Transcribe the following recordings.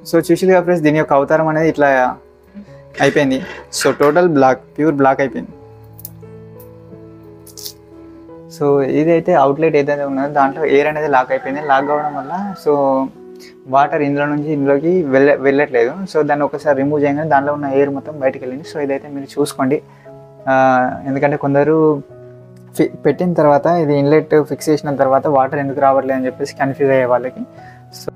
so చూసిగా friends దీని యొక్క అవతారం అనేది ఇట్లా అయిపోయింది so total black pure black అయిపోయింది సో ఇదైతే అవుట్లెట్ ఏదైతే ఉన్నదో దాంట్లో ఎయిర్ అనేది లాక్ అయిపోయింది లాక్ కావడం వల్ల సో వాటర్ ఇందులో నుంచి ఇందులోకి వెళ్ళ వెళ్ళట్లేదు సో దాన్ని ఒకసారి రిమూవ్ చేయగానే దాంట్లో ఉన్న ఎయిర్ మొత్తం బయటకు వెళ్ళింది సో ఇదైతే మీరు చూసుకోండి ఆ, ఎందుకంటే కొందరు ఫి- పెట్టిన తర్వాత ఇది ఇన్లెట్ ఫిక్స్ చేసిన తర్వాత వాటర్ ఎందుకు రావట్లేదు అని చెప్పేసి కన్ఫ్యూజ్ అయ్యే వాళ్ళకి సో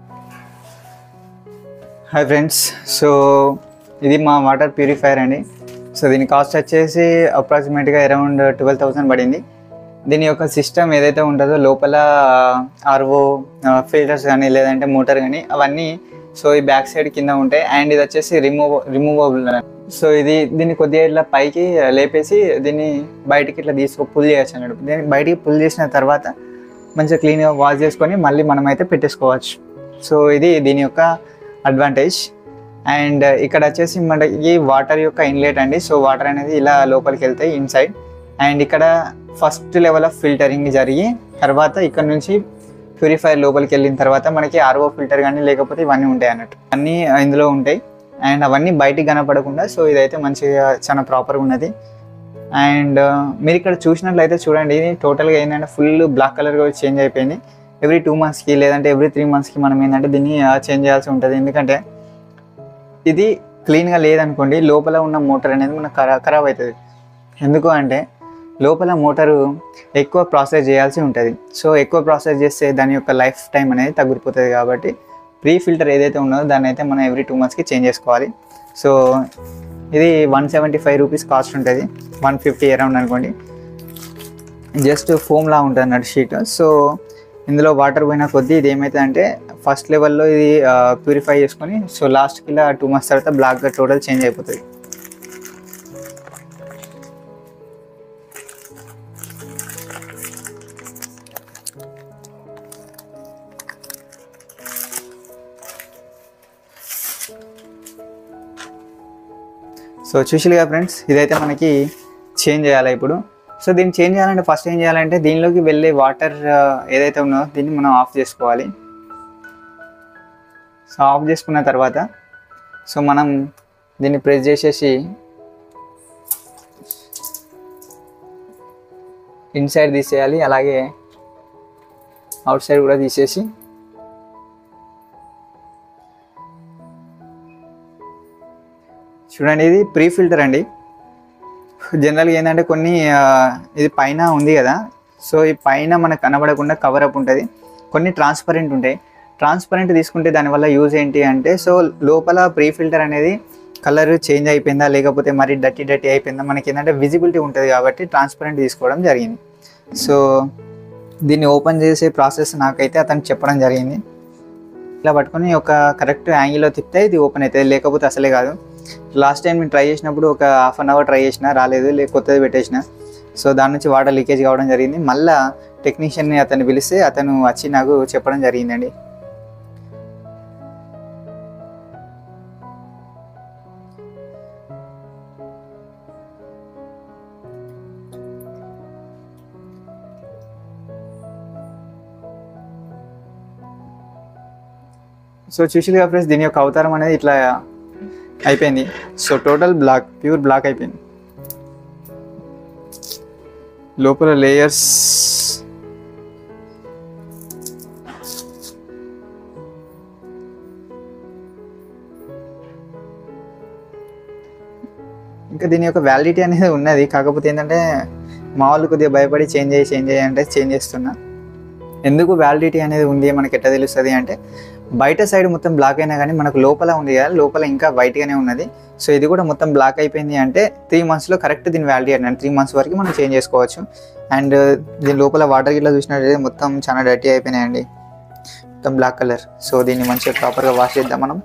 హాయ్ ఫ్రెండ్స్ సో ఇది మా వాటర్ ప్యూరిఫైయర్ అండి సో దీని కాస్ట్ వచ్చేసి అప్రాక్సిమేట్గా అరౌండ్ ట్వెల్వ్ థౌసండ్ పడింది దీని యొక్క సిస్టమ్ ఏదైతే ఉంటుందో లోపల ఆర్వో ఫిల్టర్స్ కానీ లేదంటే మోటార్ కానీ అవన్నీ సో ఈ బ్యాక్ సైడ్ కింద ఉంటాయి అండ్ ఇది వచ్చేసి రిమూవ్ రిమూవబుల్ సో ఇది దీన్ని కొద్దిగా ఇట్లా పైకి లేపేసి దీన్ని బయటికి ఇట్లా తీసుకో పుల్ చేయొచ్చు అన్నట్టు దీన్ని బయటికి పుల్ చేసిన తర్వాత మంచిగా క్లీన్గా వాష్ చేసుకొని మళ్ళీ మనం అయితే పెట్టేసుకోవచ్చు సో ఇది దీని యొక్క అడ్వాంటేజ్ అండ్ ఇక్కడ వచ్చేసి మనకి వాటర్ యొక్క ఇన్లెట్ అండి సో వాటర్ అనేది ఇలా లోపలికి వెళ్తాయి ఇన్సైడ్ అండ్ ఇక్కడ ఫస్ట్ లెవెల్ ఆఫ్ ఫిల్టరింగ్ జరిగి తర్వాత ఇక్కడ నుంచి ప్యూరిఫైర్ లోపలికి వెళ్ళిన తర్వాత మనకి ఆర్ఓ ఫిల్టర్ కానీ లేకపోతే ఇవన్నీ ఉంటాయి అన్నట్టు అన్నీ ఇందులో ఉంటాయి అండ్ అవన్నీ బయటికి కనపడకుండా సో ఇదైతే మంచిగా చాలా ప్రాపర్గా ఉన్నది అండ్ మీరు ఇక్కడ చూసినట్లయితే చూడండి ఇది టోటల్గా ఏంటంటే ఫుల్ బ్లాక్ కలర్గా చేంజ్ అయిపోయింది ఎవ్రీ టూ మంత్స్కి లేదంటే ఎవ్రీ త్రీ మంత్స్కి మనం ఏంటంటే దీన్ని చేంజ్ చేయాల్సి ఉంటుంది ఎందుకంటే ఇది క్లీన్గా లేదనుకోండి లోపల ఉన్న మోటార్ అనేది మనకు ఖరా ఖరాబ్ అవుతుంది ఎందుకు అంటే లోపల మోటారు ఎక్కువ ప్రాసెస్ చేయాల్సి ఉంటుంది సో ఎక్కువ ప్రాసెస్ చేస్తే దాని యొక్క లైఫ్ టైం అనేది తగ్గిపోతుంది కాబట్టి ప్రీ ఫిల్టర్ ఏదైతే ఉన్నదో దాన్ని అయితే మనం ఎవ్రీ టూ మంత్స్కి చేంజ్ చేసుకోవాలి సో ఇది one seventy five rupees cost ఉంటుంది వన్ ఫిఫ్టీ అరౌండ్ అనుకోండి జస్ట్ ఫోమ్లా ఉంటుంది అన్నట్టు షీట్ సో ఇందులో వాటర్ పోయిన కొద్దీ ఇది ఏమవుతుందంటే ఫస్ట్ లెవెల్లో ఇది ప్యూరిఫై చేసుకొని సో లాస్ట్కి ఇలా టూ మంత్స్ తర్వాత బ్లాక్గా టోటల్ చేంజ్ అయిపోతుంది సో చూసిగా ఫ్రెండ్స్ ఇదైతే మనకి చేంజ్ చేయాలి ఇప్పుడు సో దీన్ని చేంజ్ చేయాలంటే ఫస్ట్ ఏం చేయాలంటే దీనిలోకి వెళ్ళే వాటర్ ఏదైతే ఉన్నదో దీన్ని మనం ఆఫ్ చేసుకోవాలి సో ఆఫ్ చేసుకున్న తర్వాత సో మనం దీన్ని ప్రెస్ చేసేసి ఇన్సైడ్ తీసేయాలి అలాగే అవుట్ సైడ్ కూడా తీసేసి చూడండి ఇది ప్రీ ఫిల్టర్ అండి జనరల్గా ఏంటంటే కొన్ని ఆ, ఇది పైన ఉంది కదా సో ఈ పైన మనకు కనబడకుండా కవర్ అప్ ఉంటుంది కొన్ని ట్రాన్స్పరెంట్ ఉంటాయి ట్రాన్స్పరెంట్ తీసుకుంటే దానివల్ల యూజ్ ఏంటి అంటే సో లోపల ప్రీ ఫిల్టర్ అనేది కలర్ చేంజ్ అయిపోయిందా లేకపోతే మరి డట్టి డట్టి అయిపోయిందా మనకి ఏంటంటే విజిబిలిటీ ఉంటుంది కాబట్టి ట్రాన్స్పరెంట్ తీసుకోవడం జరిగింది సో దీన్ని ఓపెన్ చేసే ప్రాసెస్ నాకైతే అతను చెప్పడం జరిగింది ఇలా పట్టుకొని ఒక కరెక్ట్ యాంగిల్లో తిప్పితే ఇది ఓపెన్ అవుతుంది లేకపోతే అసలే కాదు లాస్ట్ టైం నేను ట్రై చేసినప్పుడు ఒక హాఫ్ అన్ అవర్ ట్రై చేసిన రాలేదు లే కొత్తది పెట్టేసిన సో దాని నుంచి వాటర్ లీకేజ్ కావడం జరిగింది మళ్ళా టెక్నీషియన్ని అతన్ని పిలిస్తే అతను వచ్చి నాకు చెప్పడం జరిగిందండి సో చూసిగా ఫ్రెండ్స్ దీని యొక్క అవతారం అనేది ఇట్లా అయిపోయింది so total black pure black అయిపోయింది లోపల లేయర్స్ ఇంకా దీని యొక్క వ్యాలిడిటీ అనేది ఉన్నది కాకపోతే ఏంటంటే మా వాళ్ళు కొద్దిగా భయపడి చేంజ్ చేయి చేంజ్ చేయి అంటే చేంజ్ చేస్తున్నా ఎందుకు వ్యాలిడిటీ అనేది ఉంది మనకి ఎట్లా తెలుస్తుంది అంటే బయట సైడ్ మొత్తం బ్లాక్ అయినా కానీ మనకు లోపల ఉంది కదా లోపల ఇంకా వైట్గానే ఉన్నది సో ఇది కూడా మొత్తం బ్లాక్ అయిపోయింది అంటే త్రీ మంత్స్లో కరెక్ట్ దీని వ్యాలిడిటీ అంటే త్రీ మంత్స్ వరకు మనం చేంజ్ చేసుకోవచ్చు అండ్ దీని లోపల వాటర్ గిట్లా చూసినట్టయితే మొత్తం చాలా డర్టీ అయిపోయినాయండి మొత్తం బ్లాక్ కలర్ సో దీన్ని మంచిగా ప్రాపర్గా వాష్ చేద్దాం మనం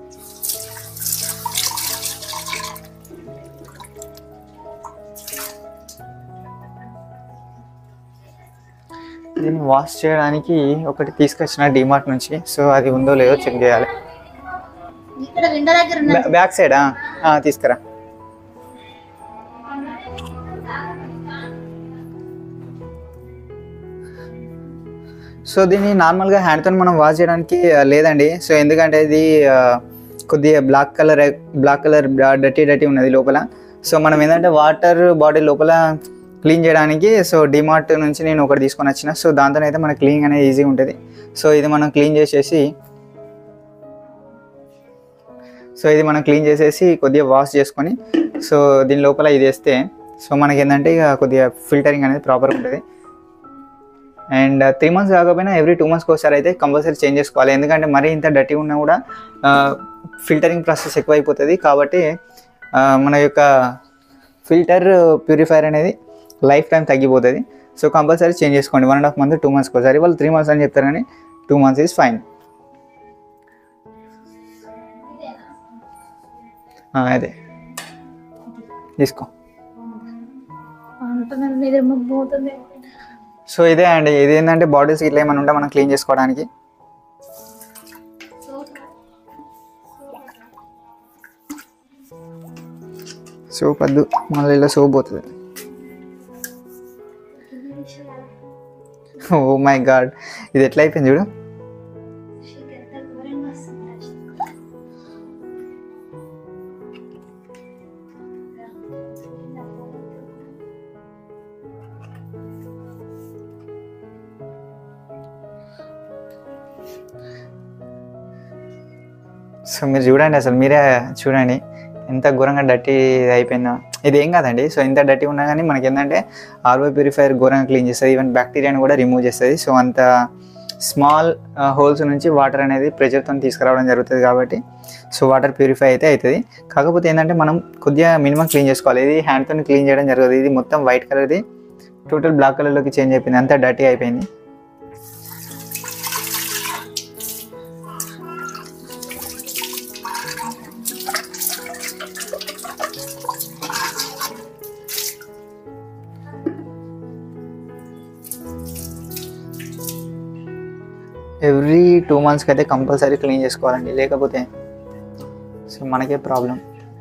దీన్ని వాష్ చేయడానికి ఒకటి తీసుకొచ్చిన డిమార్ట్ నుంచి సో అది ఉందో లేదో చెక్ చేయాలి ఇక్కడ విండో దగ్గర ఉన్నది బ్యా- బ్యాక్ సైడా ఆ, తీసుకురా సో దీన్ని నార్మల్గా హ్యాండ్తో మనం వాష్ చేయడానికి ఆ, లేదండి సో ఎందుకంటే ఇది కొద్దిగా black colour black colour dirty dirty ఉన్నది లోపల సో మనం ఏంటంటే వాటర్ బాటిల్ లోపల క్లీన్ చేయడానికి సో డిమార్ట్ నుంచి నేను ఒకటి తీసుకొని వచ్చిన సో దాంతో అయితే మనకి క్లీన్ అనేది ఈజీగా ఉంటుంది సో ఇది మనం క్లీన్ చేసేసి సో ఇది మనం క్లీన్ చేసేసి కొద్దిగా వాష్ చేసుకొని సో దీని లోపల ఇది వేస్తే సో మనకి ఏంటంటే ఇక కొద్దిగా ఫిల్టరింగ్ అనేది ప్రాపర్ ఉంటుంది అండ్ త్రీ మంత్స్ కాకపోయినా ఎవ్రీ టూ మంత్స్కి ఒకసారి అయితే కంపల్సరీ చేంజ్ చేసుకోవాలి ఎందుకంటే మరీ ఇంత డర్టీ ఉన్నా కూడా ఫిల్టరింగ్ ప్రాసెస్ ఎక్కువైపోతుంది కాబట్టి ఆ, మన యొక్క ఫిల్టర్ ప్యూరిఫైర్ అనేది లైఫ్ టైం తగ్గిపోతుంది సో కంపల్సరీ చేంజ్ చేసుకోండి one and half month two మంత్స్కి ఒకసారి వాళ్ళు త్రీ మంత్స్ అని చెప్తారు కానీ టూ మంత్స్ ఈజ్ ఫైన్ అదే తీసుకో అంటున్నాను నిద్ర మబ్బు పోతుంది సో ఇదే అండి ఇది ఏంటంటే బాడీస్ ఇట్లా ఏమైనా ఉంటే మనం క్లీన్ చేసుకోవడానికి సోప్ వద్దు మళ్ళీ ఇలా సోప్ పోతుంది ఓ మై గాడ్ ఇది ఎట్లా అయిపోయింది చూడు సో మీరు చూడండి అసలు మీరే చూడండి ఎంత ఘోరంగా డర్టీ అయిపోయిందో ఇది ఏం కాదండి సో ఇంత డర్టీ ఉన్నా కానీ మనకి ఏంటంటే ఆర్ఓ ప్యూరిఫైర్ ఘోరంగా క్లీన్ చేస్తుంది ఈవెన్ బ్యాక్టీరియాని కూడా రిమూవ్ చేస్తుంది సో అంత స్మాల్ హోల్స్ నుంచి వాటర్ అనేది ప్రెషర్తో తీసుకురావడం జరుగుతుంది కాబట్టి సో వాటర్ ప్యూరిఫై అయితే అవుతుంది కాకపోతే ఏంటంటే మనం కొద్దిగా మినిమం క్లీన్ చేసుకోవాలి ఇది హ్యాండ్తో క్లీన్ చేయడం జరుగుతుంది ఇది మొత్తం వైట్ కలర్ది టోటల్ బ్లాక్ కలర్లోకి చేంజ్ అయిపోయింది అంతా డర్టీ అయిపోయింది ఎవ్రీ టూ మంత్స్కి అయితే కంపల్సరీ క్లీన్ చేసుకోవాలండి లేకపోతే సో మనకే ప్రాబ్లం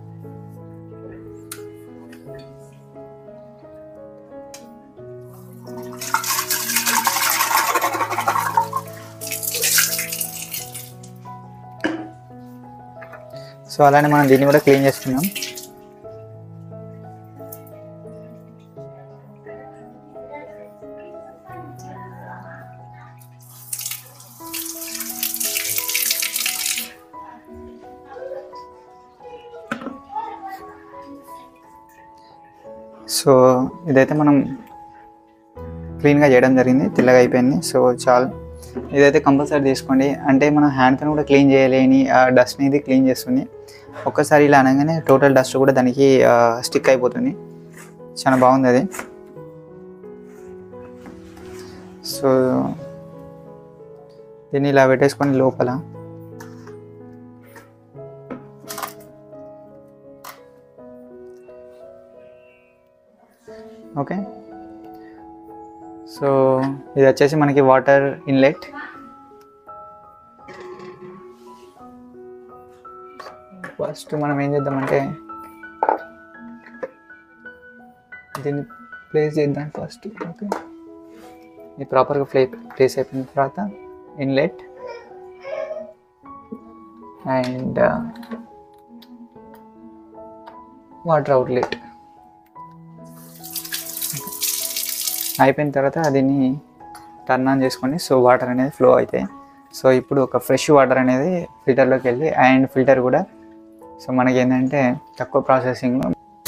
సో అలానే మనం దీన్ని కూడా క్లీన్ చేసుకున్నాం సో ఇదైతే మనం క్లీన్గా చేయడం జరిగింది తెల్లగా అయిపోయింది సో చాలు ఇదైతే కంపల్సరీ తీసుకోండి అంటే మనం హ్యాండ్తో కూడా క్లీన్ చేయలేని ఆ డస్ట్ని ఇది క్లీన్ చేస్తుంది ఒక్కసారి ఇలా అనగానే టోటల్ డస్ట్ కూడా దానికి స్టిక్ అయిపోతుంది చాలా బాగుంది అది సో దీన్ని ఇలా పెట్టేసుకొని లోపల ఓకే సో ఇది వచ్చేసి మనకి వాటర్ ఇన్లెట్ ఫస్ట్ మనం ఏం చేద్దామంటే దీన్ని ప్లేస్ చేద్దాం ఫస్ట్ ఓకే ఇది ప్రాపర్గా ప్లే ప్లేస్ అయిపోయిన తర్వాత ఇన్లెట్ అండ్ వాటర్ అవుట్లెట్ అయిపోయిన తర్వాత దీన్ని టర్న్ ఆన్ చేసుకొని సో వాటర్ అనేది ఫ్లో అవుతాయి సో ఇప్పుడు ఒక ఫ్రెష్ వాటర్ అనేది ఫిల్టర్లోకి వెళ్ళి అండ్ ఫిల్టర్ కూడా సో మనకి ఏంటంటే తక్కువ ప్రాసెసింగ్లో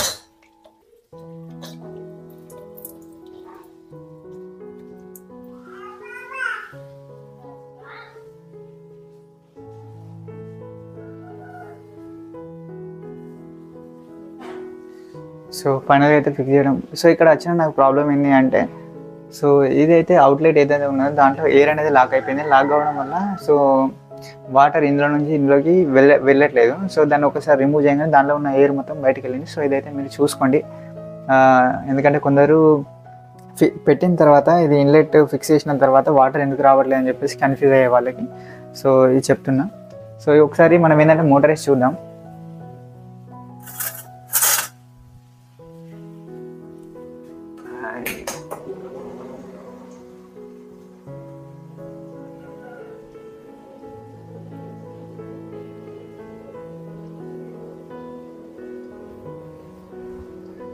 సో ఫైనల్గా అయితే ఫిక్స్ చేయడం సో ఇక్కడ వచ్చిన నాకు ప్రాబ్లం ఏంటి అంటే సో ఇదైతే అవుట్లెట్ ఏదైతే ఉన్నదో దాంట్లో ఎయిర్ అనేది లాక్ అయిపోయింది లాక్ కావడం వల్ల సో వాటర్ ఇందులో నుంచి ఇందులోకి వెళ్ళ వెళ్ళట్లేదు సో దాన్ని ఒకసారి రిమూవ్ చేయగానే దాంట్లో ఉన్న ఎయిర్ మొత్తం బయటకు వెళ్ళింది సో ఇదైతే మీరు చూసుకోండి ఆ, ఎందుకంటే కొందరు ఫి- పెట్టిన తర్వాత ఇది ఇన్లెట్ ఫిక్స్ చేసిన తర్వాత వాటర్ ఎందుకు రావట్లేదు అని చెప్పేసి కన్ఫ్యూజ్ అయ్యే వాళ్ళకి సో ఇది చెప్తున్నా సో ఒకసారి మనం ఏంటంటే మోటార్ వేసి చూద్దాం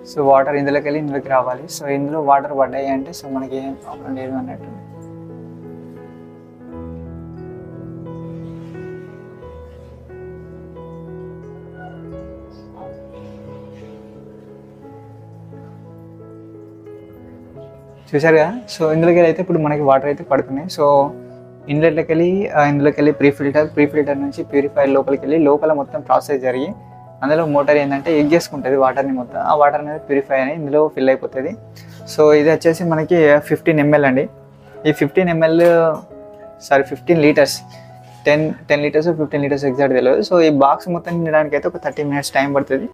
సో వాటర్ ఇందులోకి వెళ్ళి ఇందులోకి రావాలి సో ఇందులో వాటర్ పడ్డాయి అంటే సో మనకి ఏం ప్రాబ్లం లేదు అన్నట్టు చూసారు కదా సో ఇందులోకి అయితే ఇప్పుడు మనకి వాటర్ అయితే పడుతున్నాయి సో ఇందులోకి వెళ్ళి ఆ, ఇందులోకి వెళ్ళి ప్రీ ఫిల్టర్ ప్రీ ఫిల్టర్ నుంచి ప్యూరిఫైర్ లోపలికి వెళ్ళి లోపల మొత్తం ప్రాసెస్ జరిగి అందులో మోటార్ ఏంటంటే ఎగ్ చేసుకుంటుంది వాటర్ని మొత్తం ఆ వాటర్ అనేది ప్యూరిఫై అని ఇందులో ఫిల్ అయిపోతుంది సో ఇది వచ్చేసి మనకి ఫిఫ్టీన్ ఎంఎల్ అండి ఈ fifteen ml sorry fifteen litres ten ten litres fifteen litres exact తెలియదు సో ఈ బాక్స్ మొత్తం నిండడానికి అయితే ఒక థర్టీ మినిట్స్ టైం పడుతుంది